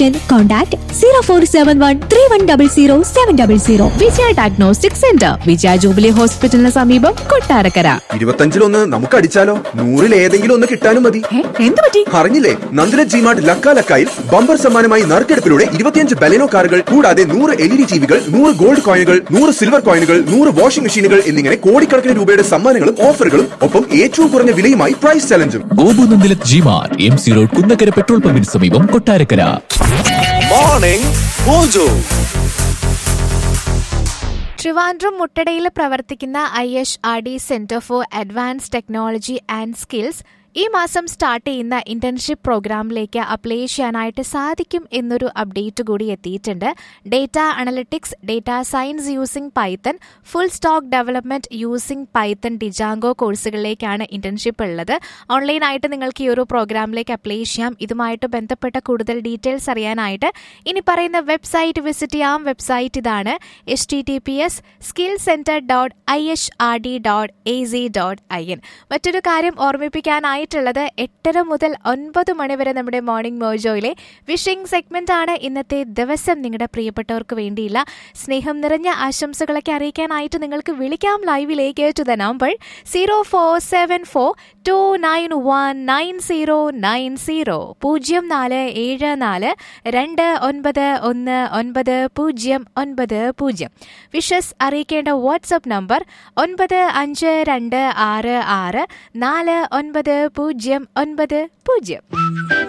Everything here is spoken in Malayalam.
information, contact 04713107070. Vijaya diagnostic centre Vijaya jubilee ഹോസ്പിറ്റലിന് സമീപം കൊട്ടാരക്കര ഇരുപത്തഞ്ചിലൊന്ന് നമുക്ക് അടിച്ചാലോ നൂറിൽ ഏതെങ്കിലും ഒന്ന് കിട്ടാനും മതി എന്ത് പറ്റി അറിഞ്ഞില്ലേ നന്ദില ജിമാർട്ട് ലക്ക ലക്കായിൽ ബമ്പർ സമ്മാനമായി നറുക്കെടുപ്പിലൂടെ ഇരുപത്തിയഞ്ച് ബലെനോ കാറുകൾ കൂടാതെ നൂറ് എൽ ഇ ഡി ടിവികൾ നൂറ് ഗോൾഡ് കോയിനുകൾ നൂറ് സിൽവർ കോയിനുകൾ നൂറ് വാഷിംഗ് മെഷീനുകൾ എന്നിങ്ങനെ കോടിക്കണക്കിന് രൂപയുടെ സമ്മാനങ്ങളും ഓഫറുകളും ഒപ്പം ഏറ്റവും കുറഞ്ഞ വിലയുമായി പ്രൈസ് ചലഞ്ചും ഗോപുനന്ദിലത് G Mart M C road Kunnakkara petrol പമ്പിന് സമീപം കൊട്ടാരക്കര മോർണിംഗ് മോജോ ട്രിവാൻഡ്രം മുട്ടടയിൽ പ്രവർത്തിക്കുന്ന I H R D centre for advance technology and skills ഈ മാസം സ്റ്റാർട്ട് ചെയ്യുന്ന ഇന്റേൺഷിപ്പ് പ്രോഗ്രാമിലേക്ക് അപ്ലൈ ചെയ്യാനായിട്ട് സാധിക്കും എന്നൊരു അപ്ഡേറ്റ് കൂടി എത്തിയിട്ടുണ്ട് data analytics data science using Python full stack development using Python Django കോഴ്സുകളിലേക്കാണ് ഇന്റേൺഷിപ്പ് ഉള്ളത് ഓൺലൈനായിട്ട് നിങ്ങൾക്ക് ഈ ഒരു പ്രോഗ്രാമിലേക്ക് അപ്ലൈ ചെയ്യാം ഇതുമായിട്ട് ബന്ധപ്പെട്ട കൂടുതൽ ഡീറ്റെയിൽസ് അറിയാനായിട്ട് ഇനി പറയുന്ന വെബ്സൈറ്റ് വിസിറ്റ് ചെയ്യാം വെബ്സൈറ്റ് ഇതാണ് H T T P S skill centre dot I H R D dot A C dot I N മറ്റൊരു കാര്യം ഓർമ്മിപ്പിക്കാനായിട്ടുള്ളത് എട്ടര മുതൽ ഒൻപത് മണി വരെ നമ്മുടെ മോർണിംഗ് മോജോയിലെ വിഷിംഗ് സെഗ്മെന്റ് ആണ് ഇന്നത്തെ ദിവസം നിങ്ങളുടെ പ്രിയപ്പെട്ടവർക്ക് വേണ്ടിയില്ല സ്നേഹം നിറഞ്ഞ ആശംസകളൊക്കെ അറിയിക്കാനായിട്ട് നിങ്ങൾക്ക് വിളിക്കാം ലൈവിലേക്ക് to the number zero four seven four two nine one nine zero nine zero പൂജ്യം നാല് ഏഴ് നാല് രണ്ട് ഒൻപത് ഒന്ന് ഒൻപത് പൂജ്യം ഒൻപത് പൂജ്യം വിഷസ് അറിയിക്കേണ്ട വാട്സപ്പ് നമ്പർ ഒൻപത് അഞ്ച് രണ്ട് ആറ് ആറ് നാല് ഒൻപത് പൂജ്യം ഒൻപത് പൂജ്യം